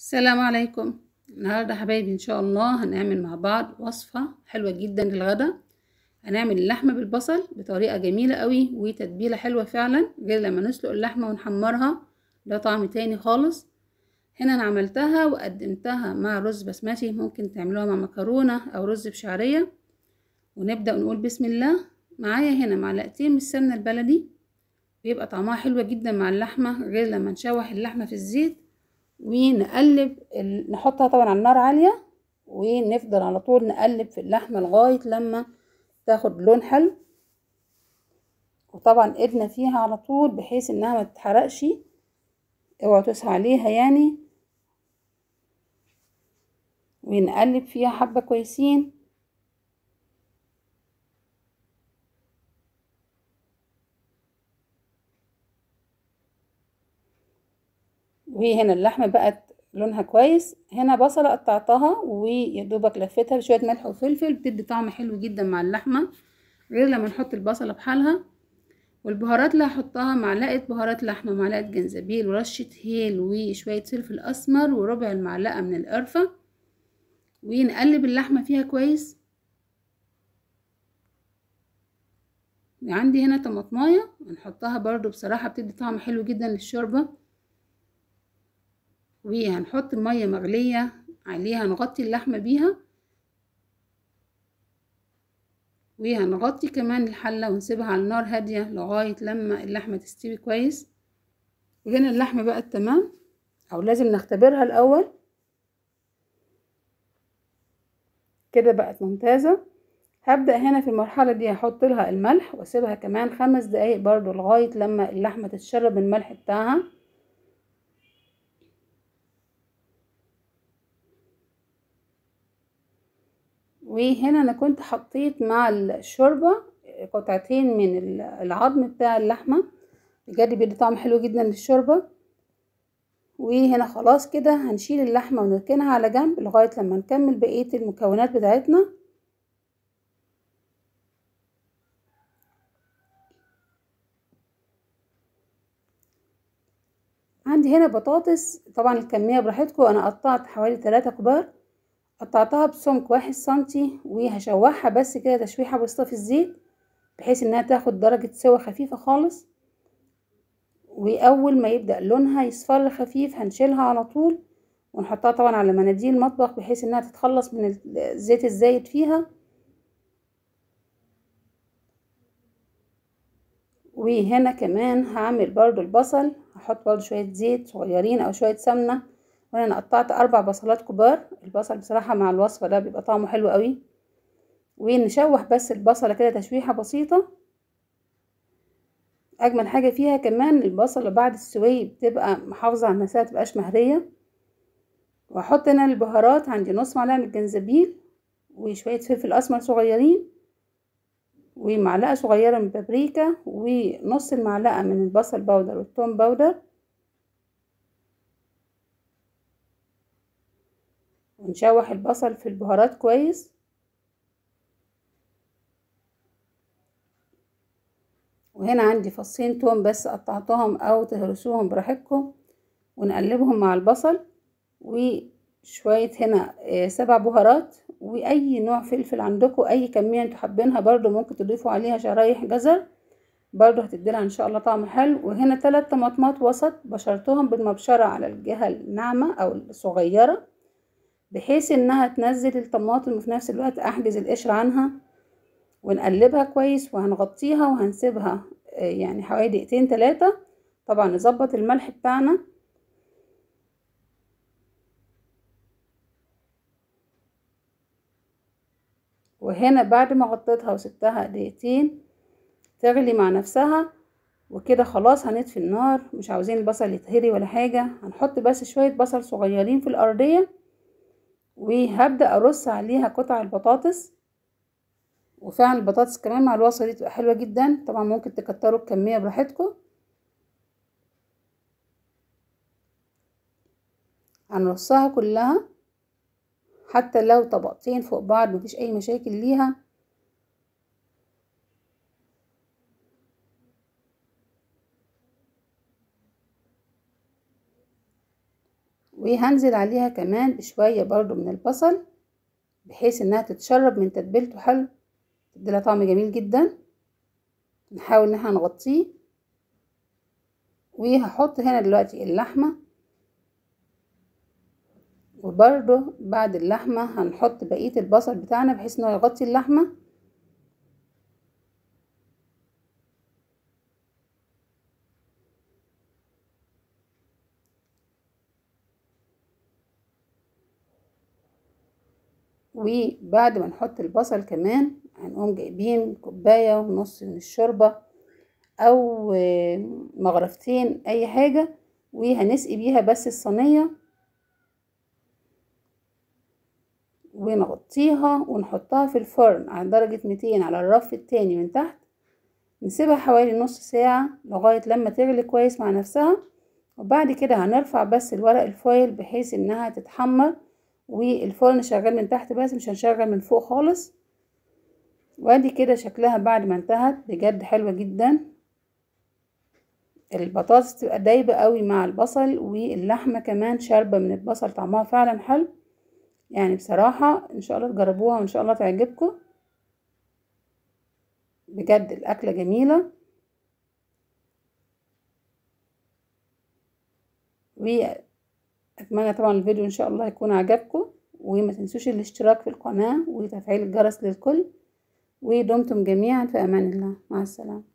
السلام عليكم النهاردة حبايبي ان شاء الله هنعمل مع بعض وصفة حلوة جدا للغدا هنعمل اللحمة بالبصل بطريقة جميلة قوي وتتبيلة حلوة فعلا غير لما نسلق اللحمة ونحمرها ده طعم تاني خالص هنا انا عملتها وقدمتها مع رز بسمتي ممكن تعملوها مع مكرونة او رز بشعرية ونبدأ نقول بسم الله معايا هنا معلقتين من السمنة البلدي بيبقى طعمها حلوة جدا مع اللحمة غير لما نشوح اللحمة في الزيت ونقلب ال... نحطها طبعا على النار عالية ونفضل على طول نقلب في اللحمة لغاية لما تاخد لون حلو وطبعا ايدنا فيها على طول بحيث انها ما تتحرقش اوعوا تسعوا عليها يعني ونقلب فيها حبة كويسين وهنا اللحمة بقت لونها كويس هنا بصلة قطعتها ويدوبك لفتها بشوية ملح وفلفل بتدي طعم حلو جدا مع اللحمة غير لما نحط البصلة بحالها والبهارات اللي هحطها معلقة بهارات لحمة معلقة جنزبيل ورشة هيل وشوية فلفل أسمر وربع المعلقة من القرفة ونقلب اللحمة فيها كويس عندي هنا طماطماية هنحطها برضو بصراحة بتدي طعم حلو جدا للشوربة وهنحط مية مغلية عليها نغطي اللحمة بيها وهنغطي كمان الحلة ونسيبها على النار هادية لغاية لما اللحمة تستوي كويس وهنا اللحمة بقت تمام او لازم نختبرها الاول كده بقت ممتازة هبدأ هنا في المرحلة دي هحط لها الملح واسيبها كمان خمس دقايق برضو لغاية لما اللحمة تتشرب الملح بتاعها وهنا انا كنت حطيت مع الشوربة قطعتين من العظم بتاع اللحمة بجد بيدي طعم حلو جدا للشوربة وهنا خلاص كده هنشيل اللحمة ونركنها على جنب لغاية لما نكمل بقية المكونات بتاعتنا عندي هنا بطاطس طبعا الكمية براحتكم انا قطعت حوالي ثلاثة كبار قطعتها بسمك واحد سنتي وهشوحها بس كده تشويحة بسيطة في الزيت بحيث انها تاخد درجة سوا خفيفة خالص واول ما يبدأ لونها يصفر خفيف هنشيلها على طول ونحطها طبعا على مناديل المطبخ بحيث انها تتخلص من الزيت الزايد فيها وهنا كمان هعمل برضو البصل هحط برضو شوية زيت صغيرين او شوية سمنة وانا قطعت اربع بصلات كبار البصل بصراحة مع الوصفة ده بيبقى طعمه حلو قوي ونشوح بس البصلة كده تشويحة بسيطة اجمل حاجة فيها كمان البصلة بعد السوي بتبقى محافظة على نفسها متبقاش مهرية واحط هنا البهارات عندي نص معلقة من الجنزبيل وشوية فلفل اسمر صغيرين ومعلقة صغيرة من بابريكا ونص المعلقة من البصل باودر والثوم باودر ونشوح البصل في البهارات كويس وهنا عندي فصين توم بس قطعتهم او تهرسوهم براحتكم ونقلبهم مع البصل وشوية هنا سبع بهارات واي نوع فلفل عندكم اي كمية انتوا حابينها برضو ممكن تضيفوا عليها شرايح جزر برضو هتديلها ان شاء الله طعم حلو وهنا ثلاث طماطمات وسط بشرتهم بالمبشرة على الجهة الناعمة او الصغيرة بحيث انها تنزل الطماطم وفي نفس الوقت احجز القشر عنها ونقلبها كويس وهنغطيها وهنسيبها يعني حوالي دقيقتين ثلاثة طبعا نظبط الملح بتاعنا وهنا بعد ما غطيتها وسبتها دقيقتين تغلي مع نفسها وكده خلاص هنطفي النار مش عاوزين البصل يتهري ولا حاجة هنحط بس شوية بصل صغيرين في الأرضية وهبدأ أرص عليها قطع البطاطس وفعلا البطاطس كمان مع الوصفة دي تبقى حلوة جدا طبعا ممكن تكتروا الكمية براحتكم هنرصها كلها حتى لو طبقتين فوق بعض مفيش أي مشاكل ليها وهنزل عليها كمان بشوية برضو من البصل بحيث انها تتشرب من تتبيلته حلو تديلها طعم جميل جدا نحاول ان احنا نغطيه وهحط هنا دلوقتي اللحمة وبرضو بعد اللحمة هنحط بقية البصل بتاعنا بحيث انه يغطي اللحمة وبعد ما نحط البصل كمان هنقوم جايبين كوباية ونص من الشوربة او مغرفتين اي حاجة وهنسقي بيها بس الصينية ونغطيها ونحطها في الفرن على درجة ميتين على الرف التاني من تحت نسيبها حوالي نص ساعة لغاية لما تغلي كويس مع نفسها وبعد كده هنرفع بس الورق الفويل بحيث انها تتحمر والفرن شغال من تحت بس مش هنشغل من فوق خالص وادي كده شكلها بعد ما انتهت بجد حلوة جدا البطاطس تبقى دايبة قوي مع البصل واللحمة كمان شاربة من البصل طعمها فعلا حلو يعني بصراحة ان شاء الله تجربوها وان شاء الله تعجبكم بجد الاكلة جميلة واتمنى طبعا الفيديو ان شاء الله يكون عجبكم وما تنسوش الاشتراك في القناة وتفعيل الجرس للكل ودمتم جميعا في امان الله مع السلامة